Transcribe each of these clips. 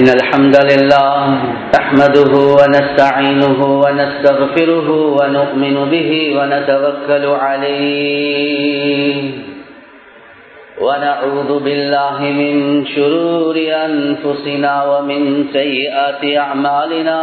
إن الحمد لله نحمده ونستعينه ونستغفره ونؤمن به ونتوكل عليه ونعوذ بالله من شرور أنفسنا ومن سيئات أعمالنا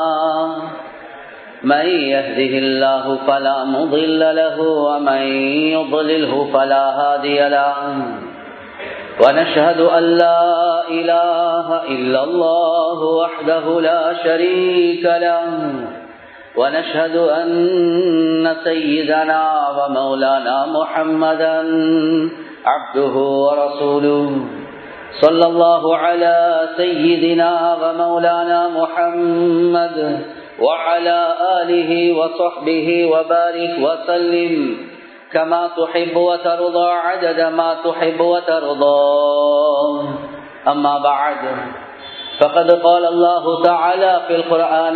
من يهده الله فلا مضل له ومن يضلله فلا هادي له ونشهد أن لا إله إلا الله وحده لا شريك له ونشهد أن سيدنا ومولانا محمدا عبده ورسوله صلى الله على سيدنا ومولانا محمد وعلى آله وصحبه وبارك وسلم كما تحب وترضى عدد ما تحب وترضى أما بعد فقد قال الله تعالى في القرآن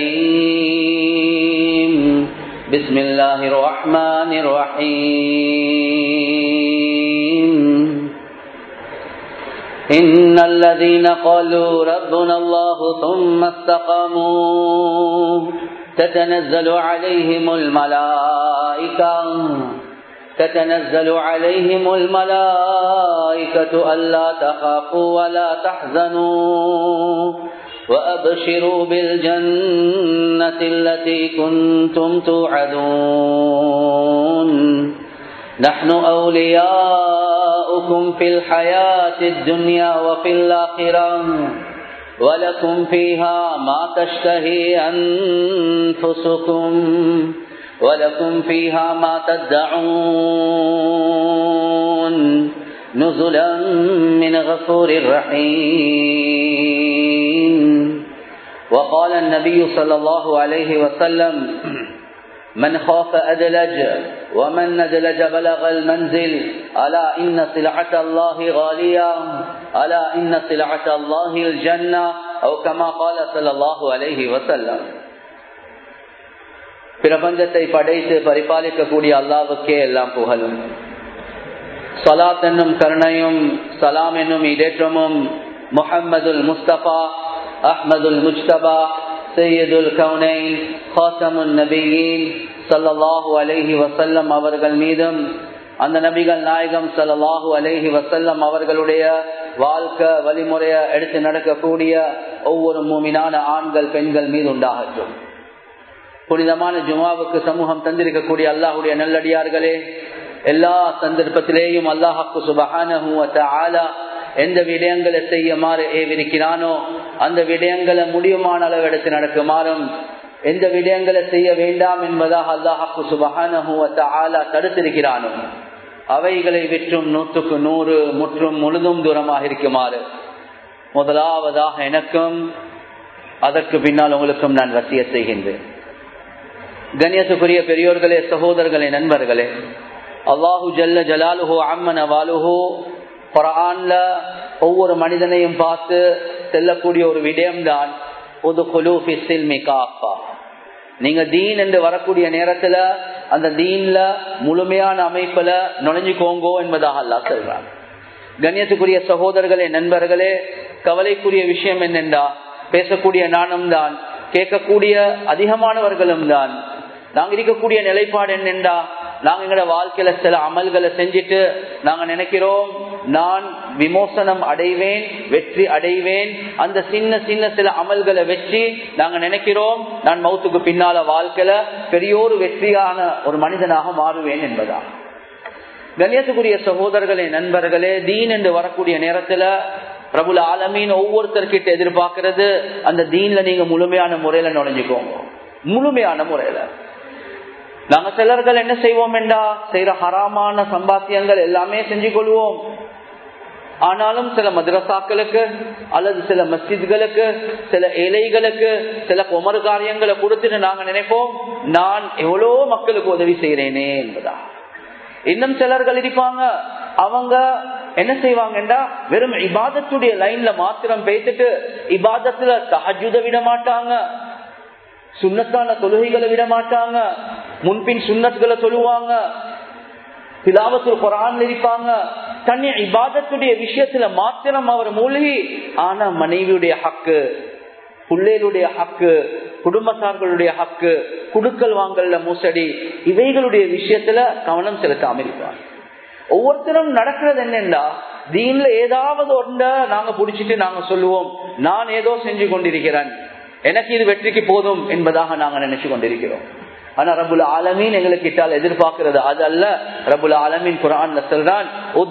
الكريم بسم الله الرحمن الرحيم إن الذين قالوا ربنا الله ثم استقاموا تتنزل عليهم الملائكة تتنزل عليهم الملائكة ألا تخافوا ولا تحزنوا وأبشروا بالجنة التي كنتم توعدون نحن أولياؤكم في الحياة الدنيا وفي الآخرة ولكم فيها ما تشتهي أنفسكم ولكم فيها ما تدعون نزلا من غفور رحيم وقال النبي صلى الله عليه وسلم من خاف أدلج ومن ندلج بلغ المنزل ألا إن سلعة الله غالية ألا إن سلعة الله الجنة أو كما قال صلى الله عليه وسلم பிரபஞ்சத்தை படைத்து பரிபாலிக்கக்கூடிய அல்லாவுக்கே எல்லாம் புகழும் சலாத் என்னும் கருணையும் சலாம் என்னும் இடேற்றமும் முஹம்மதுல் முஸ்தபா அஹ்மதுல் முஸ்தபா சையதுல் கவுனை ஹாசமுன் நபியின் சல்லாஹூ அலஹி வசல்லம் அவர்கள் மீதும் அந்த நபிகள் நாயகம் சல்லாஹூ அலஹி வசல்லம் அவர்களுடைய வாழ்க்கை வழிமுறைய எடுத்து நடக்கக்கூடிய ஒவ்வொரு மூமினான ஆண்கள் பெண்கள் மீது உண்டாகட்டும் புனிதமான ஜுமாவுக்கு சமூகம் தந்திருக்கக்கூடிய அல்லாஹுடைய நல்லடியார்களே எல்லா சந்தர்ப்பத்திலேயும் அல்லாஹாக்கு சுபகான ஆலா எந்த விடயங்களை செய்யுமாறு ஏவிருக்கிறானோ அந்த விடயங்களை முடியுமான அளவு எடுத்து நடக்குமாறும் எந்த விடயங்களை செய்ய வேண்டாம் என்பதாக அல்லாஹாக்கு சுபகான ஆலா தடுத்திருக்கிறானோ அவைகளை விற்றும் நூற்றுக்கு நூறு முற்றும் முழுதும் தூரமாக இருக்குமாறு முதலாவதாக எனக்கும் அதற்கு பின்னால் உங்களுக்கும் நான் வசிய செய்கின்றேன் கண்ணியத்துக்குரிய பெரியோர்களே சகோதரர்களே நண்பர்களே அல்லாஹு ஜல்ல ஜலாலுஹோ அம்மன வாலுஹோ குரான்ல ஒவ்வொரு மனிதனையும் பார்த்து செல்லக்கூடிய ஒரு விடயம்தான் பொது குலூஃபில் காப்பா நீங்க தீன் என்று வரக்கூடிய நேரத்துல அந்த தீன்ல முழுமையான அமைப்புல நுழைஞ்சுக்கோங்கோ என்பதாக அல்லா சொல்றாங்க கண்ணியத்துக்குரிய சகோதரர்களே நண்பர்களே கவலைக்குரிய விஷயம் என்னென்றா பேசக்கூடிய நானும் தான் கேட்கக்கூடிய அதிகமானவர்களும் தான் நாங்க இருக்கக்கூடிய நிலைப்பாடு என்னென்றா நாங்க எங்களோட வாழ்க்கையில சில அமல்களை செஞ்சுட்டு நாங்க நினைக்கிறோம் நான் விமோசனம் அடைவேன் வெற்றி அடைவேன் அந்த சின்ன சின்ன சில அமல்களை வச்சு நாங்க நினைக்கிறோம் நான் மௌத்துக்கு பின்னால வாழ்க்கையில பெரியோரு வெற்றியான ஒரு மனிதனாக மாறுவேன் என்பதா கண்ணியத்துக்குரிய சகோதரர்களே நண்பர்களே தீன் என்று வரக்கூடிய நேரத்துல பிரபுல ஆலமீன் ஒவ்வொருத்தர்கிட்ட எதிர்பார்க்கறது அந்த தீன்ல நீங்க முழுமையான முறையில நுழைஞ்சுக்கோங்க முழுமையான முறையில நாங்க சிலர்கள் என்ன செய்வோம் என்றா செய்யற ஹராமான சம்பாத்தியங்கள் எல்லாமே செஞ்சு கொள்வோம் ஆனாலும் சில மദ്രസാக்களுக்கு அல்லது சில மஸ்ஜித்களுக்கு சில ஏழைகளுக்கு சில குமர் காரியங்களை கொடுத்துட்டு நாங்க நினைப்போம் நான் எவ்வளோ மக்களுக்கு உதவி செய்யறேனே என்பதா இன்னும் சிலர்கள் இருப்பாங்க அவங்க என்ன செய்வாங்கன்றா வெறும் இபாதத்துடைய லைன்ல மாத்திரம் பேசிட்டு இபாதத்துல தஹஜுத விட மாட்டாங்க சுண்ணத்தான தொழுகைகளை விட மாட்டாங்க முன்பின் சுண்ணத்துகளை சொல்லுவாங்க திலாவத்தில் குரான் இருப்பாங்க தன்னை இபாதத்துடைய விஷயத்துல மாத்திரம் அவர் மூழ்கி ஆனா மனைவியுடைய ஹக்கு பிள்ளைகளுடைய ஹக்கு குடும்பத்தார்களுடைய ஹக்கு குடுக்கல் வாங்கல்ல மோசடி இவைகளுடைய விஷயத்துல கவனம் செலுத்தாம இருப்பார் ஒவ்வொருத்தரும் நடக்கிறது என்னன்னா தீன்ல ஏதாவது ஒன்ற நாங்க புடிச்சிட்டு நாங்க சொல்லுவோம் நான் ஏதோ செஞ்சு கொண்டிருக்கிறேன் எனக்கு இது வெற்றிக்கு போதும் என்பதாக நாங்க நினைச்சு கொண்டிருக்கிறோம் ஆனா ரபுல் ஆலமீன் எங்களுக்கு கிட்டால் எதிர்பார்க்கிறது அது அல்ல ரபுல் ஆலமீன் குரான் சொல்றான்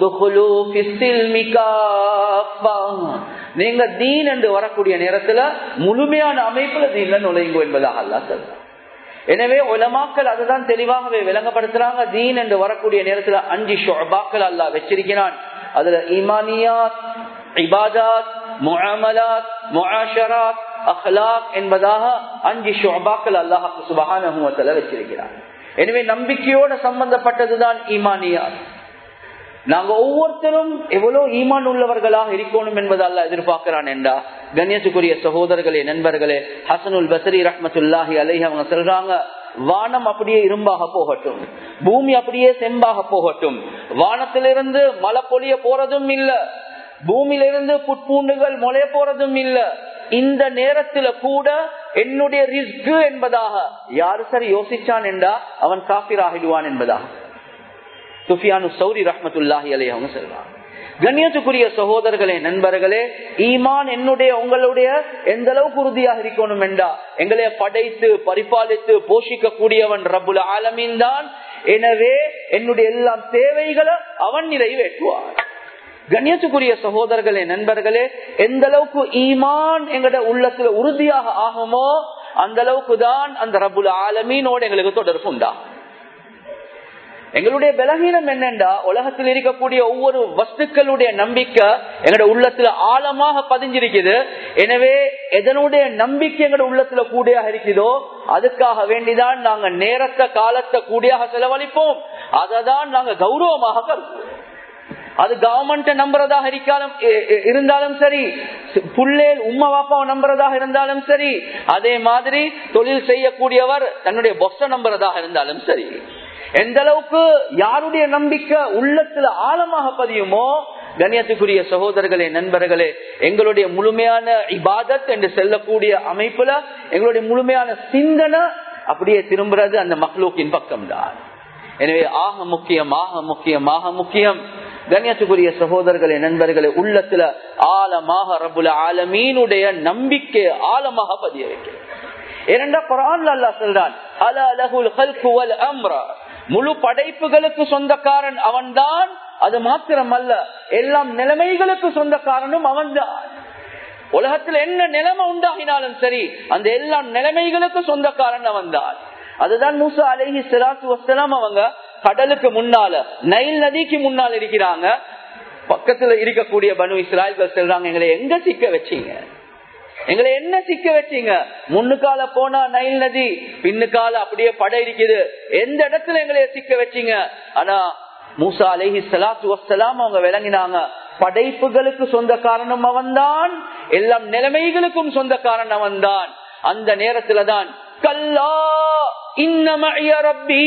நீங்க தீன் என்று வரக்கூடிய நேரத்துல முழுமையான அமைப்புல தீன்ல நுழையுங்க என்பதாக அல்ல சொல்றான் எனவே உலமாக்கள் அதுதான் தெளிவாகவே விளங்கப்படுத்துறாங்க தீன் என்று வரக்கூடிய நேரத்துல அஞ்சு ஷொபாக்கள் அல்லா வச்சிருக்கிறான் அதுல ஈமானியாத் இபாதாத் முஅமலாத் முஆஷராத் அஹ்லாக் என்பதாக அஞ்சு ஷொபாக்கள் அல்லாஹ் சுபஹானஹுவத்துல வச்சிருக்கிறார் எனவே நம்பிக்கையோட சம்பந்தப்பட்டதுதான் ஈமானியாத் நாங்க ஒவ்வொருத்தரும் எவ்வளவு ஈமான் உள்ளவர்களாக இருக்கணும் என்பது அல்ல எதிர்பார்க்கிறான் என்றா கண்ணியத்துக்குரிய சகோதரர்களே நண்பர்களே ஹசனுல் பசரி ரஹமத்துல்லாஹி அலைஹி அவங்க சொல்றாங்க வானம் அப்படியே இரும்பாக போகட்டும் பூமி அப்படியே செம்பாக போகட்டும் வானத்திலிருந்து மழை பொழிய போறதும் இல்ல பூமியிலிருந்து புட்பூண்டுகள் முளைய போறதும் இல்ல இந்த நேரத்துல கூட என்னுடைய ரிஸ்க் என்பதாக யாரு சரி யோசிச்சான் என்றா அவன் காபிர் ஆகிடுவான் என்பதாக சுஃபியானு சௌரி ரஹமத்துல்லாஹி அலை அவங்க சொல்றாங்க கண்ணியத்துக்குரிய சகோதரர்களே நண்பர்களே ஈமான் என்னுடைய உங்களுடைய எந்த அளவுக்கு உறுதியாக இருக்கணும் என்றா எங்களை படைத்து பரிபாலித்து போஷிக்க கூடியவன் ரபுல் ஆலமீன் தான் எனவே என்னுடைய எல்லாம் தேவைகளை அவன் நிறைவேற்றுவார் கண்ணியத்துக்குரிய சகோதரர்களே நண்பர்களே எந்த அளவுக்கு ஈமான் எங்கட உள்ளத்துல உறுதியாக ஆகுமோ அந்த அளவுக்கு தான் அந்த ரபுல் ஆலமீனோட எங்களுக்கு தொடர்பு உண்டா எங்களுடைய பலகீனம் என்னண்டா உலகத்தில் இருக்கக்கூடிய ஒவ்வொரு வஸ்துக்களுடைய நம்பிக்கை எங்களோட உள்ளத்துல ஆழமாக பதிஞ்சிருக்குது எனவே எதனுடைய நம்பிக்கை எங்களோட உள்ளத்துல கூடியாக இருக்குதோ அதுக்காக வேண்டிதான் நாங்க நேரத்தை காலத்தை கூடியாக செலவழிப்போம் அதை தான் நாங்க கௌரவமாக கருதுவோம் அது கவர்மெண்ட் நம்புறதாக இருக்காலும் இருந்தாலும் சரி புள்ளேல் உம்மா பாப்பாவை நம்புறதாக இருந்தாலும் சரி அதே மாதிரி தொழில் செய்யக்கூடியவர் தன்னுடைய பொஸ்ட நம்புறதாக இருந்தாலும் சரி எந்த அளவுக்கு யாருடைய நம்பிக்கை உள்ளத்துல ஆழமாக பதியுமோ கண்ணியத்துக்குரிய சகோதரர்களே நண்பர்களே எங்களுடைய முழுமையான இபாதத் என்று செல்லக்கூடிய அமைப்புல எங்களுடைய முழுமையான சிந்தனை அப்படியே திரும்புறது அந்த மக்ளூக்கின் பக்கம்தான் எனவே ஆக முக்கியம் ஆக முக்கியம் ஆக முக்கியம் கண்ணியத்துக்குரிய சகோதரர்களே நண்பர்களே உள்ளத்துல ஆழமாக ரபுல ஆலமீனுடைய நம்பிக்கை ஆழமாக பதிய வைக்கிறது இரண்டா குரான் அல்லா சொல்றான் அல அலகுல் ஹல்கு வல் அம்ரா முழு படைப்புகளுக்கு சொந்தக்காரன் அவன்தான் அது மாத்திரம் அல்ல எல்லாம் நிலைமைகளுக்கு சொந்தக்காரனும் அவன்தான் உலகத்தில் என்ன நிலைமை உண்டாகினாலும் சரி அந்த எல்லா நிலைமைகளுக்கு சொந்தக்காரன் அவன்தான் அதுதான் மூசா அலஹி சிலாத்து வசலாம் அவங்க கடலுக்கு முன்னால நைல் நதிக்கு முன்னால் இருக்கிறாங்க பக்கத்துல இருக்கக்கூடிய பனு இஸ்ராயல்கள் சொல்றாங்க எங்களை எங்க சிக்க வச்சீங்க எங்களை என்ன சிக்க வச்சீங்க முன்னுக்கால போனா நைல் நதி பின்னுக்கால அப்படியே படை இருக்குது எந்த இடத்துல எங்களை சிக்க வச்சீங்க ஆனா மூசா அலஹி சலாத்து வசலாம் அவங்க விளங்கினாங்க படைப்புகளுக்கு சொந்த காரணம் அவன்தான் எல்லாம் நிலைமைகளுக்கும் சொந்த காரணம் அவன்தான் அந்த நேரத்துல தான் கல்லா இன்னம ரப்பி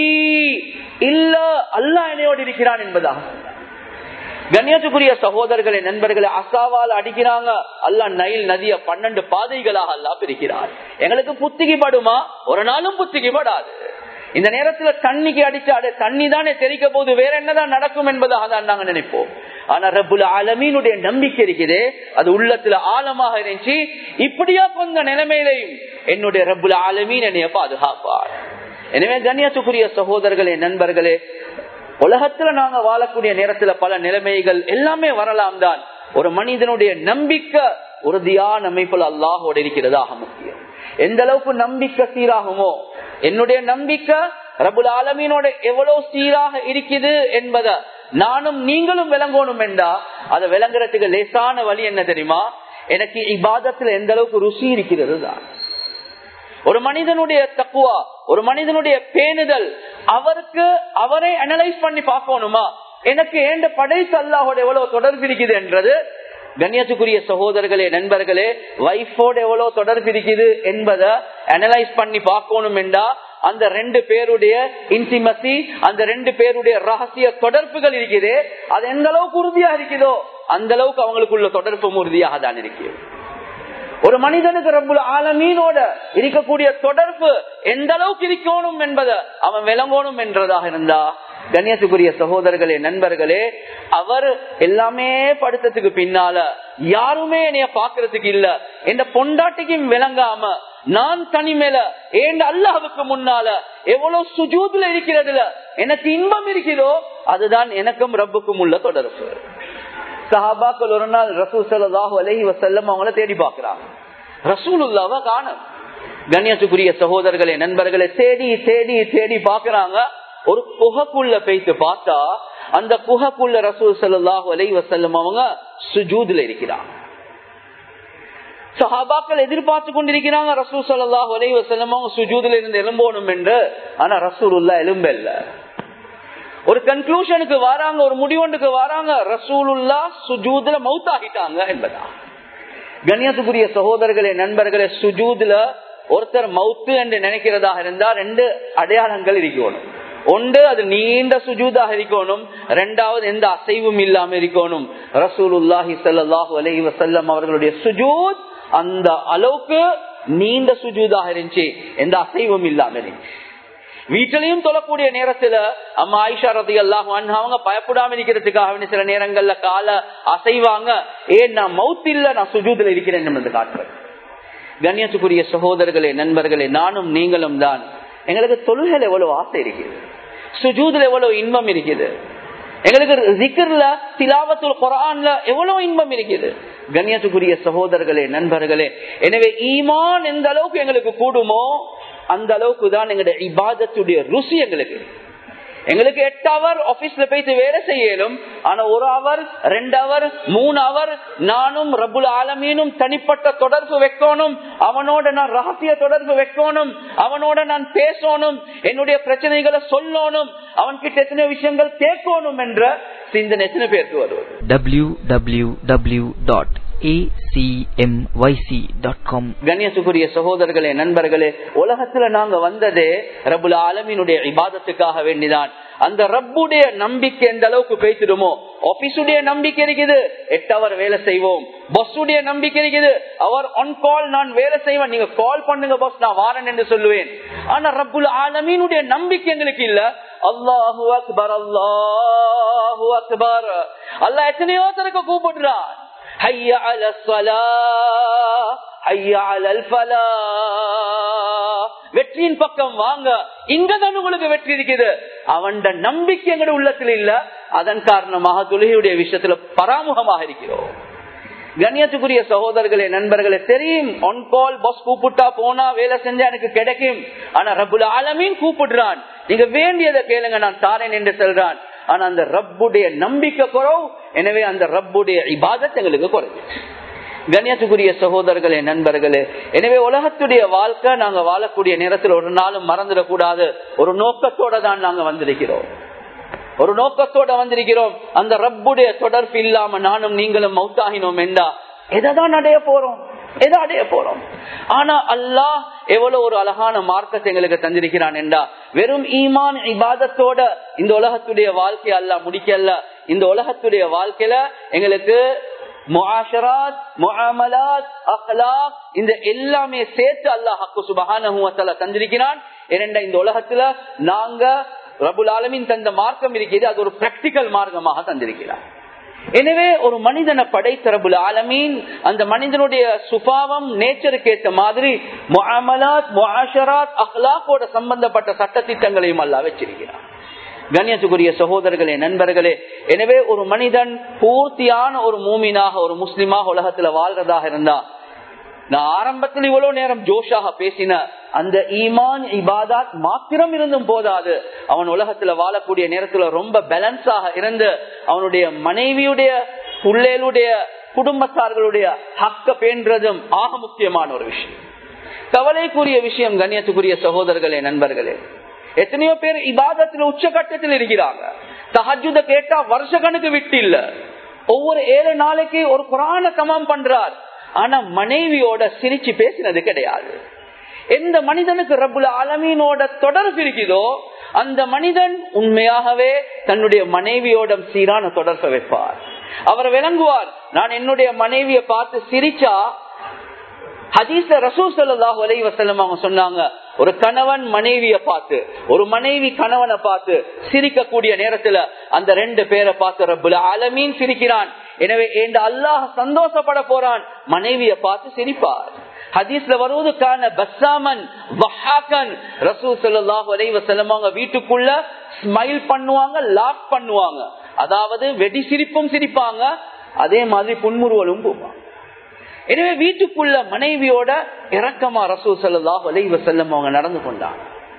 இல்ல அல்லா என்னையோடு இருக்கிறான் என்பதாக கண்ணியத்துக்குரிய சகோதரர்களை நண்பர்களை அசாவால் அடிக்கிறாங்க அல்ல நைல் நதிய பன்னெண்டு பாதைகளாக அல்லா பிரிக்கிறார் எங்களுக்கு புத்திகி படுமா ஒரு நாளும் புத்திகி படாது இந்த நேரத்துல தண்ணிக்கு அடிச்சாடு தண்ணி தானே தெரிக்க போது வேற என்னதான் நடக்கும் என்பதாக தான் நாங்க நினைப்போம் ஆனா ரபுல் ஆலமீனுடைய நம்பிக்கை இருக்குது அது உள்ளத்துல ஆழமாக இருந்துச்சு இப்படியா கொஞ்ச நிலைமையிலையும் என்னுடைய ரபுல் ஆலமீன் என்னைய பாதுகாப்பார் எனவே கண்ணியத்துக்குரிய சகோதரர்களே நண்பர்களே உலகத்துல நாங்க வாழக்கூடிய நேரத்துல பல நிலைமைகள் எல்லாமே வரலாம் தான் ஒரு மனிதனுடைய நம்பிக்கை உறுதியான அமைப்புல அல்லாஹோட இருக்கிறதாக முக்கியம் எந்த அளவுக்கு நம்பிக்கை சீராகுமோ என்னுடைய நம்பிக்கை ரபுல் ஆலமீனோட எவ்வளவு சீராக இருக்குது என்பத நானும் நீங்களும் விளங்கணும் என்றா அதை விளங்குறதுக்கு லேசான வழி என்ன தெரியுமா எனக்கு இபாதத்துல எந்த அளவுக்கு ருசி இருக்கிறது தான் ஒரு மனிதனுடைய தக்குவா ஒரு மனிதனுடைய பேணுதல் அவருக்கு அவரை அனலைஸ் பண்ணி பார்க்கணுமா எனக்கு ஏண்ட படைத்து அல்லாஹோட எவ்வளவு தொடர்பு இருக்குது என்றது கண்ணியத்துக்குரிய சகோதரர்களே நண்பர்களே வைஃபோட எவ்வளவு தொடர்பு இருக்குது என்பதை அனலைஸ் பண்ணி பார்க்கணும் என்றா அந்த ரெண்டு பேருடைய இன்டிமசி அந்த ரெண்டு பேருடைய ரகசிய தொடர்புகள் இருக்குது அது எந்த அளவுக்கு உறுதியா இருக்குதோ அந்த அளவுக்கு அவங்களுக்குள்ள தொடர்பும் உறுதியாக தான் இருக்கிறது ஒரு மனிதனுக்கு ரப்புல் ஆலமீனோட இருக்கக்கூடிய தொடர்பு எந்த அளவுக்கு இருக்கணும் என்பதை அவன் விளங்கணும் என்றதாக இருந்தா கண்ணியத்துக்குரிய சகோதரர்களே நண்பர்களே அவர் எல்லாமே படுத்ததுக்கு பின்னால யாருமே என்னைய பாக்குறதுக்கு இல்ல எந்த பொண்டாட்டிக்கும் விளங்காம நான் தனிமேல ஏண்ட அல்லாஹுக்கு முன்னால எவ்வளவு சுஜூதுல இருக்கிறதுல எனக்கு இன்பம் இருக்கிறதோ அதுதான் எனக்கும் ரப்புக்கும் உள்ள தொடர்பு சஹாபாக்கள் ஒரு நாள் ரசூல் சல்லாஹூ அலஹி வசல்லம் அவங்கள தேடி பாக்குறாங்க ரசூலுல்லாவ காணும் கண்ணியத்துக்குரிய சகோதரர்களே நண்பர்களை தேடி தேடி தேடி பாக்குறாங்க ஒரு குகைக்குள்ள போய்த்து பார்த்தா அந்த குகைக்குள்ள ரசூல் சல்லாஹூ அலஹி வசல்லம் அவங்க சுஜூதுல இருக்கிறாங்க சஹாபாக்கள் எதிர்பார்த்து கொண்டிருக்கிறாங்க ரசூல் சல்லாஹூ அலஹி வசல்லம் அவங்க சுஜூதுல இருந்து எலும்போணும் என்று ஆனா ரசூல் உல்லா எலும்பல்ல ஒரு கன்க்ளூஷனுக்கு வராங்க ஒரு முடிவொன்றுக்கு வராங்க ரசூலுல்லா சுஜூதுல மவுத்தாகிட்டாங்க என்பதா கண்ணியத்துக்குரிய சகோதரர்களே நண்பர்களே சுஜூதுல ஒருத்தர் மவுத்து என்று நினைக்கிறதாக இருந்தா ரெண்டு அடையாளங்கள் இருக்கணும் ஒன்று அது நீண்ட சுஜூதாக இருக்கணும் ரெண்டாவது எந்த அசைவும் இல்லாம இருக்கணும் ரசூலுல்லாஹி சல்லாஹூ அலஹி வசல்லம் அவர்களுடைய சுஜூத் அந்த அளவுக்கு நீண்ட சுஜூதாக இருந்துச்சு எந்த அசைவும் இல்லாம இருந்துச்சு வீட்டிலையும் தொழக்கூடிய நேரத்துல அம்மா ஆயிஷா ரதி அல்லாஹ் அவங்க பயப்படாம இருக்கிறதுக்காக சில நேரங்கள்ல கால அசைவாங்க ஏன் நான் மவுத் இல்ல நான் சுஜூதுல இருக்கிறேன் என்று காட்டுறேன் கண்ணியத்துக்குரிய சகோதரர்களே நண்பர்களே நானும் நீங்களும் தான் எங்களுக்கு தொழுகையில் எவ்வளவு ஆசை இருக்குது சுஜூதுல எவ்வளவு இன்பம் இருக்குது எங்களுக்கு ஜிக்கர்ல திலாவத்துல் குரான்ல எவ்வளவு இன்பம் இருக்குது கண்ணியத்துக்குரிய சகோதரர்களே நண்பர்களே எனவே ஈமான் எந்த அளவுக்கு எங்களுக்கு கூடுமோ அந்த அளவுக்கு தான் எங்களுடைய இபாதத்துடைய ருசி எங்களுக்கு எங்களுக்கு எட்டு அவர் ஆபீஸ்ல போயிட்டு வேலை செய்யலும் ஆனா ஒரு அவர் ரெண்டு அவர் மூணு அவர் நானும் ரபுல் ஆலமீனும் தனிப்பட்ட தொடர்பு வைக்கணும் அவனோட நான் ரகசிய தொடர்பு வைக்கணும் அவனோட நான் பேசணும் என்னுடைய பிரச்சனைகளை சொல்லணும் அவன் கிட்ட எத்தனை விஷயங்கள் கேட்கணும் என்ற சிந்தனை எத்தனை பேருக்கு வருவது acmyc.com கண்ணியத்துக்குரிய சகோதரர்களே நண்பர்களே உலகத்துல நாங்க வந்ததே ரபுல் ஆலமீனுடைய இபாதத்துக்காக வேண்டிதான் அந்த ரப்புடைய நம்பிக்கை எந்த அளவுக்கு பேசிடுமோ ஆபீஸுடைய நம்பிக்கை இருக்குது எட்டு அவர் வேலை செய்வோம் பஸ்ஸுடைய நம்பிக்கை இருக்குது அவர் ஒன் கால் நான் வேலை செய்வேன் நீங்க கால் பண்ணுங்க பஸ் நான் வாரன் என்று சொல்லுவேன் ஆனா ரப்புல் ஆலமீனுடைய நம்பிக்கை எங்களுக்கு இல்ல அல்லாஹு அக்பர் அல்லாஹு அக்பர் அல்லாஹ் எத்தனையோ தனக்கு கூப்பிடுறான் حي على الصلاة حي على الفلاح வெற்றியின் பக்கம் வாங்க இங்கதான் உங்களுக்கு வெற்றி இருக்குது அவன் நம்பிக்கை எங்கட உள்ளத்துல இல்ல அதன் காரணமாக தொழுகையுடைய விஷயத்துல பராமுகமாக இருக்கிறோம் கண்ணியத்துக்குரிய சகோதரர்களே நண்பர்களே தெரியும் ஒன் கால் பஸ் கூப்பிட்டா போனா வேலை செஞ்சா எனக்கு கிடைக்கும் ஆனா ரபுல் ஆலமீன் கூப்பிடுறான் நீங்க வேண்டியதை கேளுங்க நான் தாரேன் என்று சொல்றான் ஆனா அந்த ரப்புடைய நம்பிக்கை குறவு எனவே அந்த ரப்புடைய இபாதத் எங்களுக்கு குறைவு கண்ணியத்துக்குரிய சகோதரர்களே நண்பர்களே எனவே உலகத்துடைய வாழ்க்கை நாங்க வாழக்கூடிய நேரத்தில் ஒரு நாளும் மறந்துடக்கூடாது ஒரு நோக்கத்தோட தான் நாங்க வந்திருக்கிறோம் ஒரு நோக்கத்தோட வந்திருக்கிறோம் அந்த ரப்புடைய தொடர்பு இல்லாம நானும் நீங்களும் மௌத்தாகினோம் என்றா எதைதான் அடைய போறோம் எதை அடைய போறோம் ஆனா அல்லாஹ் எவ்வளவு ஒரு அழகான மார்க்கத்தை எங்களுக்கு தந்திருக்கிறான் என்றா வெறும் ஈமான் இபாதத்தோட இந்த உலகத்துடைய வாழ்க்கைய அல்ல முடிக்கல இந்த உலகத்துடைய வாழ்க்கையில எங்களுக்கு முஆஷராத் முஆமலாத் அஹ்லாக் இந்த எல்லாமே சேர்த்து அல்லாஹ் ஹக்கு சுபஹானஹு வ தஆலா தந்திருக்கிறான் ஏனென்றா இந்த உலகத்துல நாங்க ரபுல் ஆலமின் தந்த மார்க்கம் இருக்கிறது அது ஒரு பிராக்டிக்கல் மார்க்கமாக தந்திருக்கிறார் எனவே ஒரு மனிதனை படைத்த ரபுல் ஆலமீன் அந்த மனிதனுடைய சுபாவம் நேச்சருக்கு ஏற்ற மாதிரி முஅமலாத் முஆஷராத் அஹ்லாக்கோட சம்பந்தப்பட்ட சட்டத்திட்டங்களையும் அல்லா வச்சிருக்கிறார் கண்ணியத்துக்குரிய சகோதரர்களே நண்பர்களே எனவே ஒரு மனிதன் பூர்த்தியான ஒரு மூமினாக ஒரு முஸ்லிமாக உலகத்துல வாழ்றதாக இருந்தா நான் ஆரம்பத்தில் இவ்வளவு நேரம் ஜோஷாக பேசின அந்த ஈமான் இபாதாத் மாத்திரம் இருந்தும் போதாது அவன் உலகத்துல வாழக்கூடிய நேரத்துல ரொம்ப பேலன்ஸாக இருந்து அவனுடைய மனைவியுடைய பிள்ளைகளுடைய குடும்பத்தார்களுடைய ஹக்க பேன்றதும் ஆக முக்கியமான ஒரு விஷயம் கவலைக்குரிய விஷயம் கண்ணியத்துக்குரிய சகோதரர்களே நண்பர்களே எத்தனையோ பேர் இபாதத்துல உச்சகட்டத்தில் இருக்கிறாங்க தஹஜுத கேட்டா வருஷ கணக்கு விட்டு இல்ல ஒவ்வொரு ஏழு நாளைக்கு ஒரு குரான சமம் பண்றார் ஆனா மனைவியோட சிரிச்சு பேசினது கிடையாது எந்த மனிதனுக்கு ரப்புல் ஆலமீனோட தொடர்பு இருக்குதோ அந்த மனிதன் உண்மையாகவே தன்னுடைய மனைவியோட சீரான தொடர்பை வைப்பார் அவர் விளங்குவார் நான் என்னுடைய மனைவியை பார்த்து சிரிச்சா ஹதீஸ்ல ரசூல் ஸல்லல்லாஹு அலைஹி வஸல்லம் அவங்க சொன்னாங்க ஒரு கணவன் மனைவிய பார்த்து ஒரு மனைவி கணவனை பார்த்து சிரிக்கக்கூடிய நேரத்துல அந்த ரெண்டு பேரை பார்த்து ரப்புல் ஆலமீன் சிரிக்கிறான் எனவே இந்த அல்லாஹ் சந்தோஷப்பட போறான் மனைவிய பார்த்து சிரிப்பார் ஹதீஸ்ல வருவதுக்கான பஸ்ஸாமன் வஹாக்கன் ரசூல் ஸல்லல்லாஹு அலைஹி வஸல்லம் அவங்க வீட்டுக்குள்ள ஸ்மைல் பண்ணுவாங்க லாக் பண்ணுவாங்க அதாவது வெடி சிரிப்பும் சிரிப்பாங்க அதே மாதிரி புன்முறுவலும் போவாங்க எனவே வீட்டுக்குள்ள மனைவியோட இறக்கமா ரசூல் ஸல்லல்லாஹு அலைஹி வஸல்லம் அவங்க நடந்து கொண்டாங்க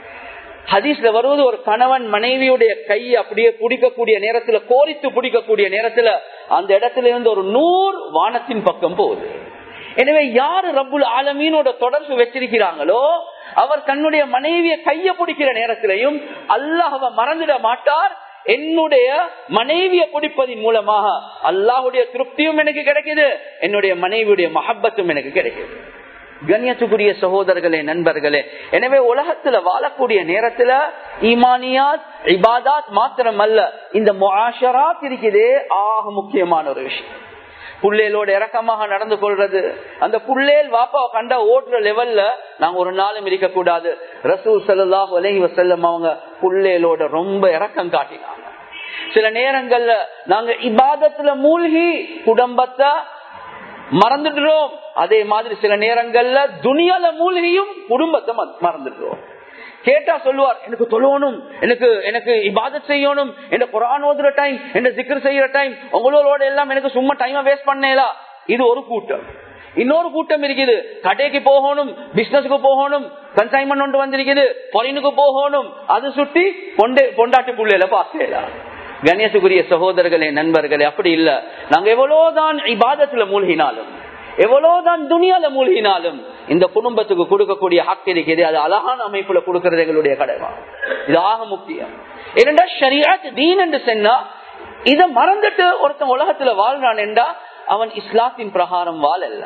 ஹதீஸ்ல வருவது ஒரு கணவன் மனைவியுடைய கையை அப்படியே பிடிக்கக்கூடிய நேரத்துல கோரித்து பிடிக்கக்கூடிய நேரத்துல அந்த இடத்துல இருந்து ஒரு நூறு வானத்தின் பக்கம் போகுது எனவே யாரு ரப்புல் ஆலமீனோட தொடர்பு வச்சிருக்கிறாங்களோ அவர் தன்னுடைய மனைவியை கைய பிடிக்கிற நேரத்திலையும் அல்லாஹவ மறந்துட மாட்டார் என்னுடைய மனைவியை பிடிப்பதன் மூலமாக அல்லாஹுடைய திருப்தியும் எனக்கு கிடைக்குது என்னுடைய மனைவியுடைய மஹப்பத்தும் எனக்கு கிடைக்குது கண்ணியத்துக்குரிய சகோதரர்களே நண்பர்களே எனவே உலகத்துல வாழக்கூடிய நேரத்துல ஈமானியாத் இபாதாத் மாத்திரம் அல்ல இந்த முஆஷராத் இருக்குதே ஆக முக்கியமான ஒரு விஷயம் புள்ளேலோட இறக்கமாக நடந்து கொள்றது அந்த புள்ளேல் வாப்பாவை கண்டா ஓட்டுற லெவல்ல நாங்க ஒரு நாளும் இருக்க கூடாது ரசூல் சல்லாஹ் அலஹி வசல்லம் அவங்க புள்ளேலோட ரொம்ப இறக்கம் காட்டினாங்க சில நேரங்கள்ல நாங்க இபாதத்துல மூழ்கி குடும்பத்தை மறந்துடுறோம் அதே மாதிரி சில நேரங்கள்ல துணியால மூழ்கியும் குடும்பத்தை மறந்துடுறோம் கேட்டா சொல்லுவார் எனக்கு தொழணும் எனக்கு எனக்கு இபாதத் செய்யணும் என்ன குரான் ஓதுற டைம் என்ன சிக்கர் செய்யற டைம் உங்களோட எல்லாம் எனக்கு சும்மா டைம் வேஸ்ட் பண்ணலாம் இது ஒரு கூட்டம் இன்னொரு கூட்டம் இருக்குது கடைக்கு போகணும் பிசினஸுக்கு போகணும் கன்சைன்மெண்ட் ஒன்று வந்திருக்குது பொலினுக்கு போகணும் அது சுட்டி பொண்டை பொண்டாட்டி புள்ளையில பார்க்கலாம் கணேசுக்குரிய சகோதரர்களே நண்பர்களே அப்படி இல்ல நாங்க எவ்வளவுதான் இபாதத்துல மூழ்கினாலும் எவ்வளவுதான் துணியால மூழ்கினாலும் இந்த குடும்பத்துக்கு கொடுக்கக்கூடிய ஹக்கு இருக்குது அது அழகான அமைப்புல கொடுக்கறது எங்களுடைய கடமை இது ஆக முக்கியம் ஏனென்றா ஷரியாத் தீன் என்று சொன்னா இதை மறந்துட்டு ஒருத்தன் உலகத்துல வாழ்றான் என்றா அவன் இஸ்லாத்தின் பிரகாரம் வாழல்ல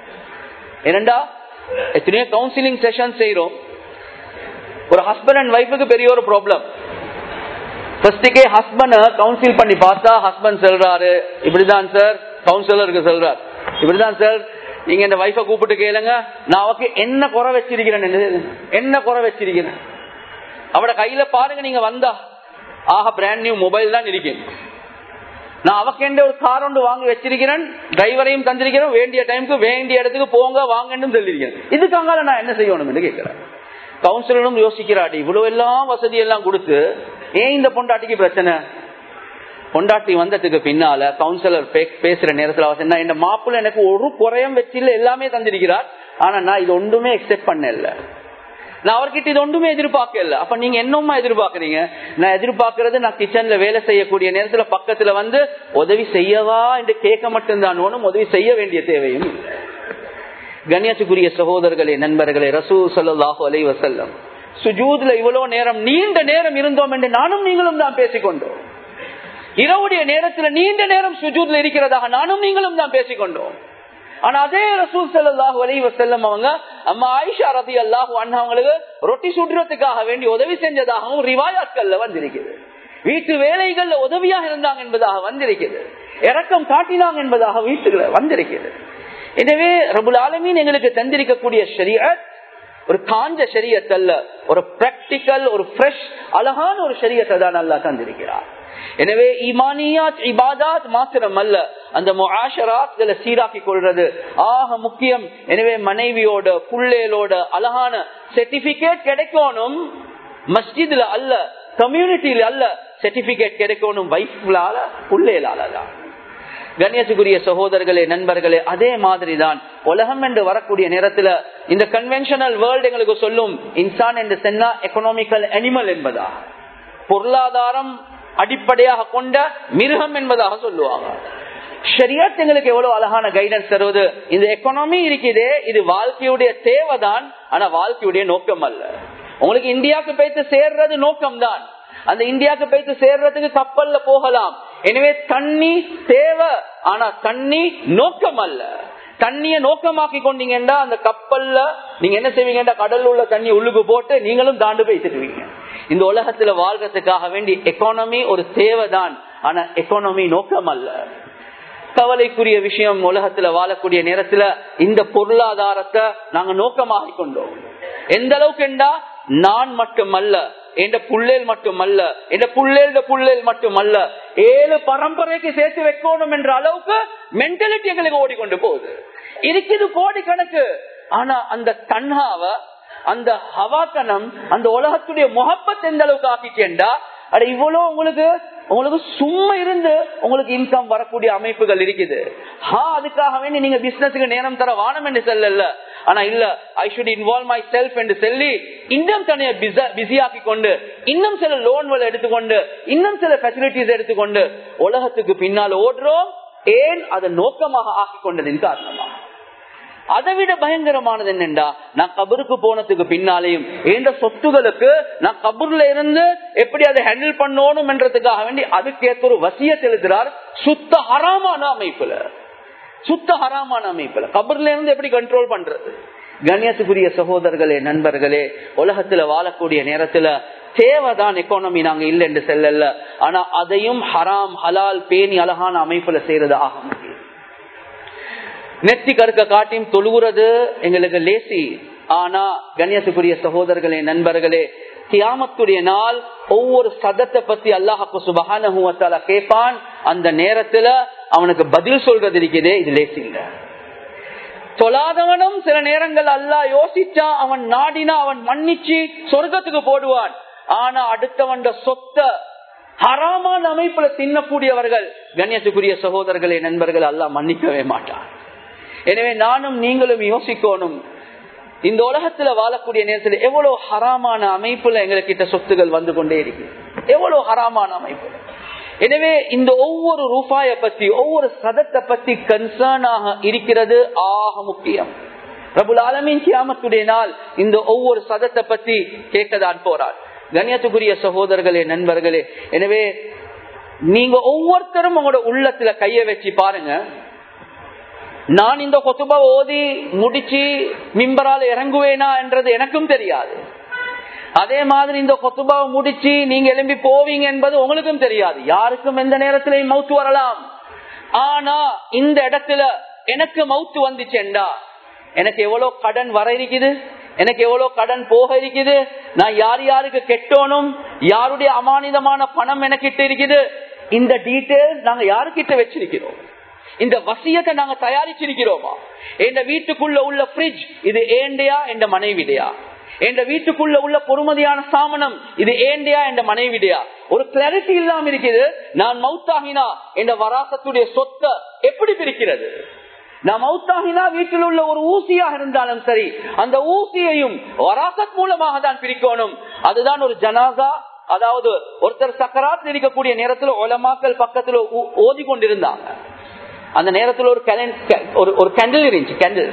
ஏனெண்டா எத்தனையோ கவுன்சிலிங் செஷன் செய்யறோம் ஒரு ஹஸ்பண்ட் அண்ட் ஒய்ஃபுக்கு பெரிய ஒரு ப்ராப்ளம் ஃபர்ஸ்டுக்கே ஹஸ்பண்ட் கவுன்சில் பண்ணி பார்த்தா ஹஸ்பண்ட் சொல்றாரு இப்படிதான் சார் கவுன்சிலருக்கு சொல்றாரு இப்படிதான் சார் நீங்க இந்த வைஃபை கூப்பிட்டு கேளுங்க நான் அவக்கு என்ன குறை வச்சிருக்கிறேன் என்ன குறை வச்சிருக்கிறேன் அவட கையில பாருங்க நீங்க வந்தா ஆக பிராண்ட் நியூ மொபைல் தான் இருக்கேன் நான் அவக்கெண்ட ஒரு கார் ஒன்று வாங்கி வச்சிருக்கிறேன் டிரைவரையும் தந்திருக்கிறேன் வேண்டிய டைமுக்கு வேண்டிய இடத்துக்கு போங்க வாங்கன்னு சொல்லியிருக்கேன் இதுக்காக நான் என்ன செய்யணும் கேட்கிறேன் கவுன்சிலரும் யோசிக்கிறாடி இவ்வளவு எல்லாம் வசதி எல்லாம் கொடுத்து ஏன் இந்த பொண்டாட்டிக்கு பிரச்சனை பொண்டாட்டி வந்ததுக்கு பின்னால கவுன்சிலர் பேசுற நேரத்துல அவசியம் இந்த மாப்பிள்ள எனக்கு ஒரு குறையும் வச்சில்ல எல்லாமே தந்திருக்கிறார் ஆனா நான் இது ஒன்றுமே எக்ஸெப்ட் பண்ணல நான் அவர்கிட்ட இது ஒன்றுமே எதிர்பார்க்கல அப்ப நீங்க என்னமா எதிர்பார்க்கறீங்க நான் எதிர்பார்க்கறது நான் கிச்சன்ல வேலை செய்யக்கூடிய நேரத்துல பக்கத்துல வந்து உதவி செய்யவா என்று கேட்க மட்டும்தான் ஒன்றும் உதவி செய்ய வேண்டிய தேவையும் இல்லை கண்ணியத்துக்குரிய சகோதரர்களே நண்பர்களே ரசூ சல்லாஹு அலை வசல்லம் சுஜூத்ல இவ்வளவு நேரம் நீண்ட நேரம் இருந்தோம் என்று நானும் நீங்களும் தான் பேசிக்கொண்டோம் இரவுடைய நேரத்துல நீண்ட நேரம் சுஜூத்ல இருக்கிறதாக நானும் நீங்களும் தான் பேசிக்கொண்டோம் ஆனா அதே ரசூல் சல்லாஹு அலி வசல்லம் அவங்க அம்மா ஆயிஷா ரதி அல்லாஹு அவங்களுக்கு ரொட்டி சுடுறதுக்காக வேண்டி உதவி செஞ்சதாகவும் ரிவாயாட்கள்ல வந்திருக்குது வீட்டு வேலைகள்ல உதவியாக இருந்தாங்க என்பதாக வந்திருக்குது இறக்கம் காட்டினாங்க என்பதாக வீட்டுல வந்திருக்குது எனவே ரபுல் ஆலமீன் எங்களுக்கு தந்திருக்கக்கூடிய ஷரியத் ஒரு காஞ்ச ஷரியத் அல்ல ஒரு பிராக்டிக்கல் ஒரு ஃப்ரெஷ் அழகான ஒரு ஷரியத்தை தான் அல்லா தந்திருக்கிறார் எனவே இமானியாத் இபாதாத் மாத்திரம் அல்ல அந்த முஆஷராத்களை சீராக்கி கொள்றது ஆக முக்கியம் எனவே மனைவியோட புள்ளேலோட அழகான சர்டிபிகேட் கிடைக்கணும் மஸ்ஜித்ல அல்ல கம்யூனிட்டியில அல்ல சர்டிபிகேட் கிடைக்கணும் வைஃப்லால புள்ளேலால தான் கண்ணியத்துக்குரிய சகோதரர்களே நண்பர்களே அதே மாதிரி தான் உலகம் என்று வரக்கூடிய நேரத்துல இந்த கன்வென்ஷனல் வேர்ல்டு எங்களுக்கு சொல்லும் இன்சான் என்று சொன்னா எக்கனாமிக்கல் அனிமல் என்பதா பொருளாதாரம் அடிப்படையாக கொண்ட மிருகம் என்பதாக சொல்லுவாங்க ஷரியத் எங்களுக்கு எவ்வளவு அழகான கைடன்ஸ் தருவது இந்த எக்கனாமி இருக்குதே இது வாழ்க்கையுடைய தேவைதான் ஆனா வாழ்க்கையுடைய நோக்கம் அல்ல உங்களுக்கு இந்தியாவுக்கு போய்த்து சேர்றது நோக்கம் தான் அந்த இந்தியாவுக்கு போய்த்து சேர்றதுக்கு கப்பல்ல போகலாம் எனவே தண்ணி தேவை ஆனா தண்ணி நோக்கம் அல்ல தண்ணிய நோக்கமாக்கி கொண்டீங்கன்னா அந்த கப்பல்ல நீங்க என்ன செய்வீங்கன்னா கடல்ல உள்ள தண்ணி உள்ளுக்கு போட்டு நீங்களும் தாண்டு போய் திட்டுவீங்க இந்த உலகத்துல வாழ்றதுக்காக வேண்டி எக்கானமி ஒரு தேவைதான் ஆனா எக்கானமி நோக்கம் அல்ல கவலைக்குரிய விஷயம் உலகத்துல வாழக்கூடிய நேரத்துல இந்த பொருளாதாரத்தை நாங்க நோக்கமாக கொண்டோம் எந்த அளவுக்கு என்றா நான் மட்டுமல்ல என்ற புள்ளேல் மட்டுமல்ல என்ற புள்ளேல் புள்ளேல் மட்டுமல்ல ஏழு பரம்பரைக்கு சேர்த்து வைக்கணும் என்ற அளவுக்கு மென்டாலிட்டி எங்களுக்கு ஓடிக்கொண்டு போகுது இருக்குது கோடி கணக்கு ஆனா அந்த தன்ஹாவ அந்த ஹவாக்கனம் அந்த உலகத்துடைய முகப்பத் எந்த அளவுக்கு ஆக்கிச்சேன்டா அட இவ்வளவு உங்களுக்கு உங்களுக்கு சும்மா இருந்து உங்களுக்கு இன்கம் வரக்கூடிய அமைப்புகள் இருக்குது ஹா அதுக்காக வேண்டி நீங்க பிசினஸுக்கு நேரம் தர வானம் என்று சொல்லல ஆனா இல்ல I should involve myself என்று சொல்லி இன்னும் தனிய பிஸி ஆக்கி கொண்டு இன்னும் சில லோன்களை எடுத்துக்கொண்டு இன்னும் சில பெசிலிட்டிஸ் எடுத்துக்கொண்டு உலகத்துக்கு பின்னால் ஓடுறோம் ஏன் அதை நோக்கமாக ஆக்கி கொண்டதின் காரணமாக அதை விட பயங்கரமானது என்னண்டா நான் கபருக்கு போனதுக்கு பின்னாலேயும் எந்த சொத்துகளுக்கு நான் கபூர்ல இருந்து எப்படி அதை ஹேண்டில் பண்ணணும் என்றதுக்காக வேண்டி அதுக்கேற்ற ஒரு வசிய செலுத்துறார் சுத்த ஹராமான அமைப்புல சுத்த ஹராமான அமைப்புல கபர்ல இருந்து எப்படி கண்ட்ரோல் பண்றது கண்ணியத்துக்குரிய சகோதரர்களே நண்பர்களே உலகத்துல வாழக்கூடிய நேரத்துல தேவைதான் எக்கானமி நாங்க இல்லை என்று செல்லல ஆனா அதையும் ஹராம் ஹலால் பேணி அழகான அமைப்புல செய்யறது ஆக முடியும் நெத்தி கருக்க காட்டியும் தொழுகிறது எங்களுக்கு லேசி ஆனா கண்ணியத்துக்குரிய சகோதரர்களே நண்பர்களே கியாமத்துடைய நாள் ஒவ்வொரு சதத்தை பத்தி அல்லாஹாக்கு சுபகான கேட்பான் அந்த நேரத்துல அவனுக்கு பதில் சொல்றது இருக்குதே இது லேசி இல்ல தொழாதவனும் சில நேரங்கள் அல்லா யோசிச்சா அவன் நாடினா அவன் மன்னிச்சு சொர்க்கத்துக்கு போடுவான் ஆனா அடுத்தவன் சொத்த ஹராமான அமைப்புல தின்னக்கூடியவர்கள் கண்ணியத்துக்குரிய சகோதரர்களே நண்பர்கள் அல்லா மன்னிக்கவே மாட்டான் எனவே நானும் நீங்களும் யோசிக்கணும் இந்த உலகத்துல வாழக்கூடிய நேரத்தில் எவ்வளவு ஹராமான அமைப்புல எங்ககிட்ட சொத்துகள் வந்து கொண்டே இருக்கு எவ்வளவு ஹராமான அமைப்பு எனவே இந்த ஒவ்வொரு ரூபாய பத்தி ஒவ்வொரு சதத்தை பத்தி கன்சர்னாக இருக்கிறது ஆக முக்கியம் பிரபுல் ஆலமின் கியாமத்துடைய நாள் இந்த ஒவ்வொரு சதத்தை பத்தி கேட்கதான் போறார் கண்ணியத்துக்குரிய சகோதரர்களே நண்பர்களே எனவே நீங்க ஒவ்வொருத்தரும் உங்களோட உள்ளத்துல கைய வச்சு பாருங்க நான் இந்த கொத்துபா ஓதி முடிச்சு மிம்பரால் இறங்குவேனா என்றது எனக்கும் தெரியாது அதே மாதிரி இந்த கொத்துபாவை முடிச்சு நீங்க எழும்பி போவீங்க என்பது உங்களுக்கும் தெரியாது யாருக்கும் எந்த நேரத்திலையும் மவுத்து வரலாம் ஆனா இந்த இடத்துல எனக்கு மவுத்து வந்துச்சேண்டா எனக்கு எவ்வளவு கடன் வர இருக்குது எனக்கு எவ்வளவு கடன் போக இருக்குது நான் யார் யாருக்கு கெட்டோனும் யாருடைய அமானிதமான பணம் எனக்கிட்ட இருக்குது இந்த டீட்டெயில்ஸ் நாங்க யாருக்கிட்ட வச்சிருக்கிறோம் இந்த வசியத்தை நாங்க தயாரிச்சிருக்கிறோமா எந்த வீட்டுக்குள்ள உள்ள பிரிட்ஜ் இது ஏண்டையா என்ற மனைவிடையா எந்த வீட்டுக்குள்ள உள்ள பொறுமதியான சாமனம் இது ஏண்டையா என்ற மனைவிடையா ஒரு கிளாரிட்டி இல்லாம இருக்குது நான் மவுத்தாகினா என்ற வராசத்துடைய சொத்தை எப்படி பிரிக்கிறது நான் மவுத்தாகினா வீட்டில் உள்ள ஒரு ஊசியாக இருந்தாலும் சரி அந்த ஊசியையும் வராசத் மூலமாக தான் பிரிக்கணும் அதுதான் ஒரு ஜனாசா அதாவது ஒருத்தர் சக்கராத் இருக்கக்கூடிய நேரத்தில் ஒலமாக்கல் பக்கத்துல ஓதி கொண்டிருந்தாங்க அந்த நேரத்தில் ஒரு ஒரு ஒரு கேண்டில் இருந்துச்சு கேண்டில்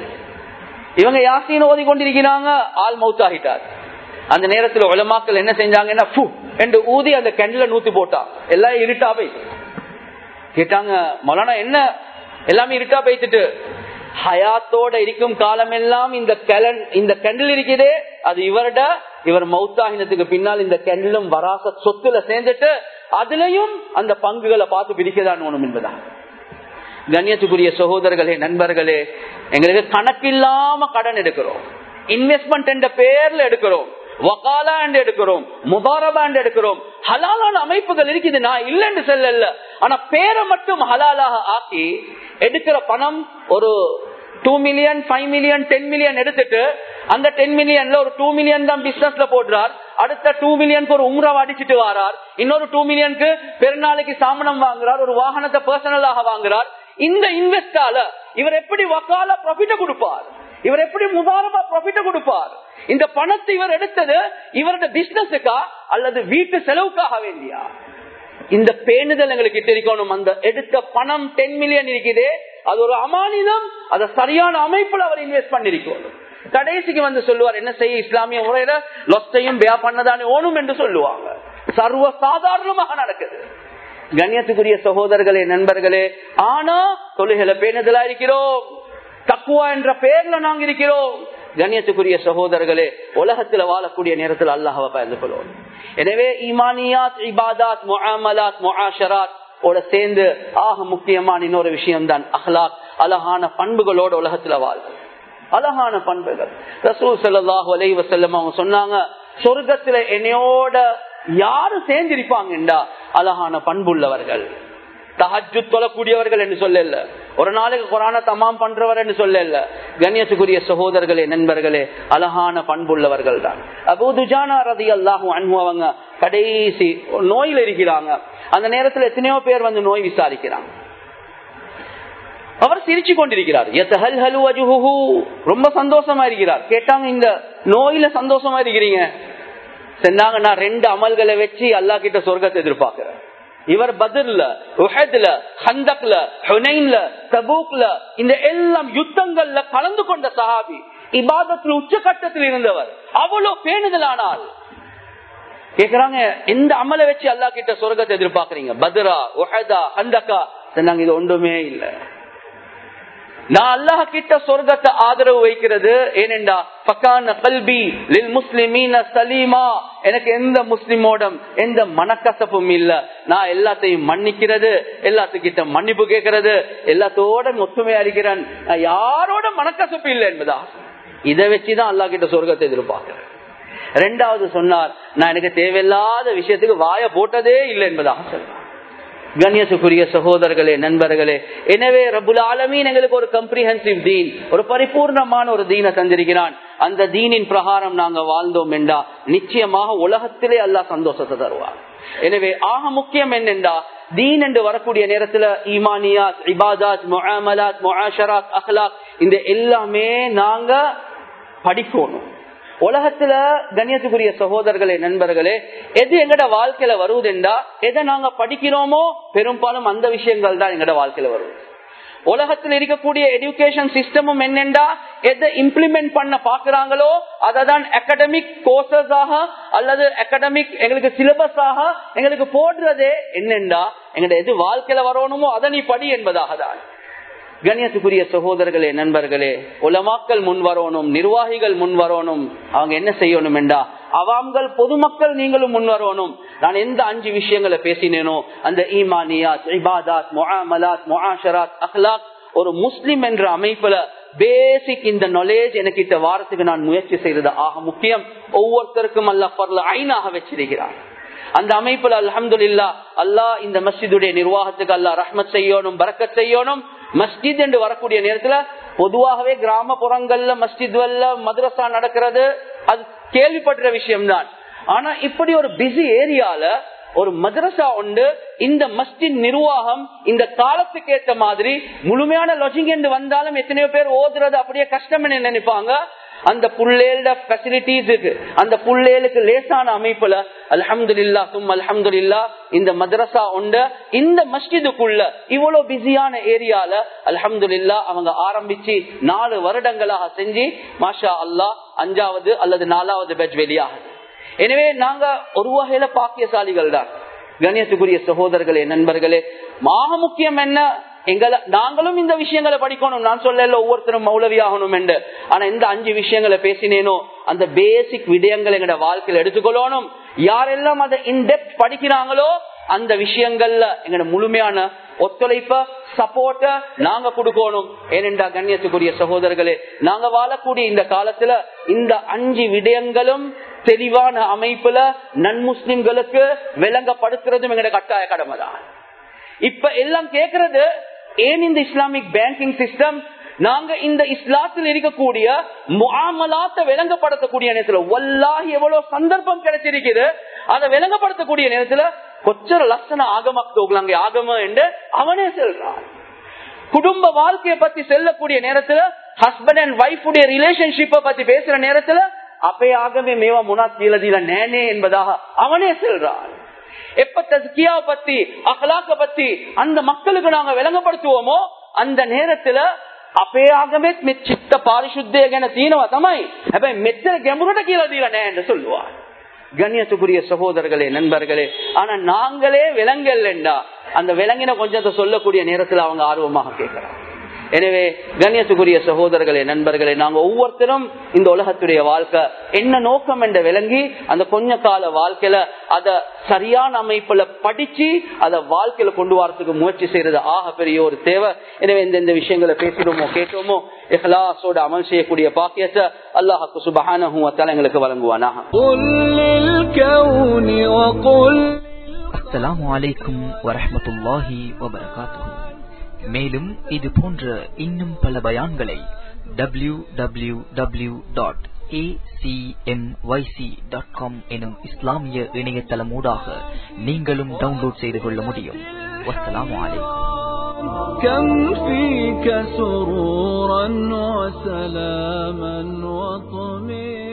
இவங்க யாசின்னு ஓதி கொண்டிருக்கிறாங்க ஆள் மவுத் ஆகிட்டார் அந்த நேரத்தில் உலமாக்கள் என்ன செஞ்சாங்கன்னா என்று ஊதி அந்த கேண்டில நூத்தி போட்டா எல்லாம் இருட்டா போய் கேட்டாங்க மொலானா என்ன எல்லாமே இருட்டா போய்த்துட்டு ஹயாத்தோட இருக்கும் காலம் எல்லாம் இந்த கலன் இந்த கண்டில் இருக்குதே அது இவர்ட இவர் மௌத்தாகினத்துக்கு பின்னால் இந்த கண்டிலும் வராச சொத்துல சேர்ந்துட்டு அதுலயும் அந்த பங்குகளை பார்த்து பிரிக்கதான் ஒண்ணும் என்பதான் கண்ணியத்துக்குரிய சகோதரர்களே நண்பர்களே எங்களுக்கு கணக்கில்லாம கடன் எடுக்கிறோம் இன்வெஸ்ட்மெண்ட் என்ற பேர்ல எடுக்கிறோம் வக்காலா எடுக்கிறோம் முபாரபா எடுக்கிறோம் ஹலாலான அமைப்புகள் இருக்குது நான் இல்லைன்னு செல்லல ஆனா பேரை மட்டும் ஹலாலாக ஆக்கி எடுக்கிற பணம் ஒரு two million five million ten million எடுத்துட்டு அந்த டென் மில்லியன்ல ஒரு டூ மில்லியன் தான் பிசினஸ்ல போடுறார் அடுத்த டூ மில்லியனுக்கு ஒரு உம்ரா அடிச்சுட்டு வாரார் இன்னொரு டூ மில்லியனுக்கு பெருநாளைக்கு சாமனம் வாங்குறார் ஒரு வாகனத்தை பர்சனலாக வாங்குறார் இந்த இன்வெஸ்டால இவர் எப்படி வக்கால ப்ராஃபிட்ட கொடுப்பார் இவர் எப்படி முபாரபா ப்ராஃபிட்ட கொடுப்பார் இந்த பணத்தை இவர் எடுத்தது இவரது பிசினஸுக்கா அல்லது வீட்டு செலவுக்காக வேண்டியா இந்த பேணுதல் எங்களுக்கு இருக்கணும் அந்த எடுத்த பணம் டென் மில்லியன் இருக்குதே அது ஒரு அமானிதம் அதை சரியான அமைப்புல அவர் இன்வெஸ்ட் பண்ணிருக்கணும் கடைசிக்கு வந்து சொல்லுவார் என்ன செய்ய இஸ்லாமிய முறையில லொஸ்டையும் பே பண்ணதானே ஓணும் என்று சொல்லுவாங்க சர்வ சாதாரணமாக நடக்குது கண்ணியத்துக்குரிய சகோதரர்களே நண்பர்களே ஆனா தொழுகளை பேணுதலா இருக்கிறோம் தக்குவா என்ற பெயர்ல நாங்க இருக்கிறோம் கண்ணியத்துக்குரிய சகோதரர்களே உலகத்துல வாழக்கூடிய நேரத்தில் அல்லாஹாவை பயந்து கொள்வோம் எனவே ஈமானியாத் இபாதாத் முஆமலாத் முஆஷராத் ஓட சேர்ந்து ஆக முக்கியமான இன்னொரு விஷயம் தான் அஹ்லாக் அழகான பண்புகளோட உலகத்துல வாழ்வு அழகான பண்புகள் ரசூல் சல்லாஹு அலைஹி வஸல்லம் அவங்க சொன்னாங்க சொர்க்கத்துல என்னையோட யாரு சேர்ந்திருப்பாங்கண்டா அழகான பண்புள்ளவர்கள் தஹஜு தொழக்கூடியவர்கள் என்று சொல்லல ஒரு நாளைக்கு குரான தமாம் பண்றவர் என்று சொல்லல கண்ணியத்துக்குரிய சகோதரர்களே நண்பர்களே அழகான பண்புள்ளவர்கள் தான் அபூதுஜானா ரதி அல்லாஹு அன்பு அவங்க கடைசி நோயில் இருக்கிறாங்க அந்த நேரத்துல எத்தனையோ பேர் வந்து நோய் விசாரிக்கிறாங்க அவர் சிரிச்சு கொண்டிருக்கிறார் ரொம்ப சந்தோஷமா இருக்கிறார் கேட்டாங்க இந்த நோயில சந்தோஷமா இருக்கிறீங்க சொன்னாங்க நான் ரெண்டு அமல்களை வச்சு அல்லா கிட்ட சொர்க்கத்தை எதிர்பார்க்கிறேன் இவர் பதிர்ல உஹத்ல ஹந்தக்ல ஹுனைன்ல தபூக்ல இந்த எல்லாம் யுத்தங்கள்ல கலந்து கொண்ட சஹாபி இபாதத்தில் உச்சகட்டத்தில் இருந்தவர் அவ்வளவு பேணுதலானால் கேக்குறாங்க எந்த அமலை வச்சு அல்லா கிட்ட சொர்க்கத்தை எதிர்பார்க்கறீங்க பத்ரா உஹதா ஹந்தகா சொன்னாங்க இது ஒன்றுமே இல்லை நான் அல்லாஹ் கிட்ட சொர்க்கத்தை ஆதரவு வைக்கிறது ஏனெண்டா பக்கான கல்வி லில் முஸ்லிமீன சலீமா எனக்கு எந்த முஸ்லிமோட எந்த மனக்கசப்பும் இல்ல நான் எல்லாத்தையும் மன்னிக்கிறது எல்லாத்துக்கிட்ட மன்னிப்பு கேட்கறது எல்லாத்தோட ஒத்துமையா இருக்கிறேன் நான் யாரோட மனக்கசப்பு இல்லை என்பதா இதை வச்சுதான் அல்லா கிட்ட சொர்க்கத்தை எதிர்பார்க்கிறேன் ரெண்டாவது சொன்னார் நான் எனக்கு தேவையில்லாத விஷயத்துக்கு வாய போட்டதே இல்லை என்பதாக சொல்றார் கண்ணியத்துக்குரிய சகோதரர்களே நண்பர்களே எனவே ரபுல் ஆலமீன் எங்களுக்கு ஒரு கம்ப்ரிஹென்சிவ் தீன் ஒரு பரிபூர்ணமான ஒரு தீனை தந்திருக்கிறான் அந்த தீனின் பிரகாரம் நாங்க வாழ்ந்தோம் என்றா நிச்சயமாக உலகத்திலே அல்லா சந்தோஷத்தை தருவார் எனவே ஆக முக்கியம் என்னென்றா தீன் என்று வரக்கூடிய நேரத்துல ஈமானியாத் இபாதாத் முஆமலாத் முஆஷராத் அஹ்லாக் இந்த எல்லாமே நாங்க படிக்கணும் உலகத்துல கண்ணியத்துக்குரிய சகோதரர்களே நண்பர்களே எது எங்கட வாழ்க்கையில வருவதுண்டா எதை நாங்க படிக்கிறோமோ பெரும்பாலும் அந்த விஷயங்கள் தான் எங்கட வாழ்க்கையில வருவது உலகத்தில் இருக்கக்கூடிய எஜுகேஷன் சிஸ்டமும் என்னென்றா எதை இம்ப்ளிமெண்ட் பண்ண பாக்குறாங்களோ அதை தான் அகடமிக் கோர்சஸ் ஆக அல்லது அகடமிக் எங்களுக்கு சிலபஸ் ஆக எங்களுக்கு போடுறதே என்னென்றா எங்கட எது வாழ்க்கையில வரணுமோ அதை நீ படி என்பதாக தான் கண்ணியத்துக்குரிய சகோதரர்களே நண்பர்களே உலமாக்கள் முன் வரணும் நிர்வாகிகள் முன் வரணும் அவங்க என்ன செய்யணும் என்றா அவாம்கள் பொதுமக்கள் நீங்களும் முன் வரணும் நான் எந்த அஞ்சு விஷயங்களை பேசினேனோ அந்த ஈமானியாத் இபாதாத் முஆமலாத் முஆஷராத் அஹ்லாக் ஒரு முஸ்லிம் என்ற அமைப்புல பேசிக் இந்த நாலேஜ் எனக்கு இந்த வாரத்துக்கு நான் முயற்சி செய்யறது ஆக முக்கியம் ஒவ்வொருத்தருக்கும் அல்ல பரல ஐநாக வச்சிருக்கிறார் அந்த அமைப்புல அல்ஹம்துல்லா அல்லாஹ் இந்த மஸ்ஜிதுடைய நிர்வாகத்துக்கு அல்லாஹ் ரஹ்மத் செய்யணும் பரக்கத் செய்யணும் மஸ்ஜித் என்று வரக்கூடிய நேரத்துல பொதுவாகவே கிராமப்புறங்கள்ல மஸ்ஜித்வல்ல மദ്രസா நடக்கிறது அது கேள்விப்படுற விஷயம்தான் ஆனா இப்படி ஒரு பிஸி ஏரியால ஒரு மதரசா உண்டு இந்த மஸ்ஜித் நிர்வாகம் இந்த காலத்துக்கு ஏத்த மாதிரி முழுமையான லொஜிங் என்று வந்தாலும் எத்தனையோ பேர் ஓதுறது அப்படியே கஷ்டம் நினைப்பாங்க அந்த புள்ளேல பெசிலிட்டிஸ் இருக்கு அந்த புள்ளேலுக்கு லேசான அமைப்புல அல்ஹம்துல்லா தும் அல்ஹம்துல்லா இந்த மதரசா உண்டு இந்த மஸ்ஜிதுக்குள்ள இவ்வளவு பிஸியான ஏரியால அல்ஹம்துல்லா அவங்க ஆரம்பிச்சு நாலு வருடங்களாக செஞ்சு மாஷா அல்லா அஞ்சாவது அல்லது நாலாவது பேட்ச் வெளியாகுது எனவே நாங்க ஒரு வகையில பாக்கியசாலிகள் தான் கணியத்துக்குரிய சகோதரர்களே நண்பர்களே மாக முக்கியம் என்ன எங்களை நாங்களும் இந்த விஷயங்களை படிக்கணும் நான் சொல்லல ஒவ்வொருத்தரும் மௌலவி ஆகணும் என்று ஆனா இந்த அஞ்சு விஷயங்களை பேசினேனோ அந்த பேசிக் விடயங்களை எங்களோட வாழ்க்கையில எடுத்துக்கொள்ளணும் யாரெல்லாம் அதை இன்டெப்த் படிக்கிறாங்களோ அந்த விஷயங்கள்ல எங்களோட முழுமையான ஒத்துழைப்ப சப்போர்ட்ட நாங்க கொடுக்கணும் ஏனென்றா கண்ணியத்துக்குரிய சகோதரர்களே நாங்க வாழக்கூடிய இந்த காலத்துல இந்த அஞ்சு விடயங்களும் தெளிவான அமைப்புல நன்முஸ்லிம்களுக்கு விளங்கப்படுத்துறதும் எங்களோட கட்டாய கடமை தான் இப்ப எல்லாம் கேக்குறது ஏன் இந்த இஸ்லாமிக் பேங்கிங் சிஸ்டம் நாங்க இந்த இஸ்லாத்தில் இருக்கக்கூடிய முகாமலாத்த விளங்கப்படுத்தக்கூடிய நேரத்துல வல்லாஹி எவ்வளவு சந்தர்ப்பம் கிடைச்சிருக்குது அதை விளங்கப்படுத்தக்கூடிய நேரத்துல கொச்சர லட்சண ஆகமத்தோங்களாங்க ஆகம என்று அவனே செல்றான் குடும்ப வாழ்க்கையை பத்தி செல்லக்கூடிய நேரத்துல ஹஸ்பண்ட் அண்ட் ஒய்ஃப் உடைய ரிலேஷன்ஷிப்பை பத்தி பேசுற நேரத்துல அப்பே ஆகவே மேவா முனா கீழதில நேனே என்பதாக அவனே செல்றான் எப்ப தஸ்கியா பத்தி அகலாக்க பத்தி அந்த மக்களுக்கு நாங்க விளங்கப்படுத்துவோமோ அந்த நேரத்துல අපේ ආගමෙත් මෙ චිත්ත පාරිශුද්ධය ගැන තියෙනවා තමයි. හැබැයි මෙච්චර ගැඹුරට කියලා දීලා නැහැ என்று சொல்லுவார். கண்ணியத்துக்குரிய சகோதரர்களே நண்பர்களே ஆனா நாங்களே விலங்கல்லண்டா அந்த விலங்கின கொஞ்சத்தை சொல்லக்கூடிய நேரத்துல அவங்க ஆர்வமாக கேட்கிறாங்க எனவே கண்ணியத்துக்குரிய சகோதரர்களே நண்பர்களே நாங்க ஒவ்வொருத்தரும் இந்த உலகத்துடைய வாழ்க்கை என்ன நோக்கம் என்ற விளங்கி அந்த கொஞ்ச கால வாழ்க்கையில அத சரியான அமைப்புல படிச்சு அத வாழ்க்கையில கொண்டு வரதுக்கு முயற்சி செய்யறது ஆக பெரிய ஒரு தேவை எனவே இந்த இந்த விஷயங்களை பேசிடுமோ கேட்டோமோ இஹ்லாசோட அமல் செய்யக்கூடிய பாக்கியத்தை அல்லாஹுக்கு சுபஹானஹு வ தஆலா எங்களுக்கு வழங்குவானாக قل للكون وقل அஸ்ஸலாமு அலைக்கும் வரஹ்மத்துல்லாஹி வபரகாத்துஹு மேலும் இது போன்ற இன்னும் பல பயான்களை டபிள்யூ டபிள்யூ டபிள்யூ டாட் எனும் இஸ்லாமிய இணையதளமூடாக நீங்களும் டவுன்லோட் செய்து கொள்ள முடியும் வஸ்ஸலாமு அலைக்கும் كم فيك سرورا وسلاما وطمئنا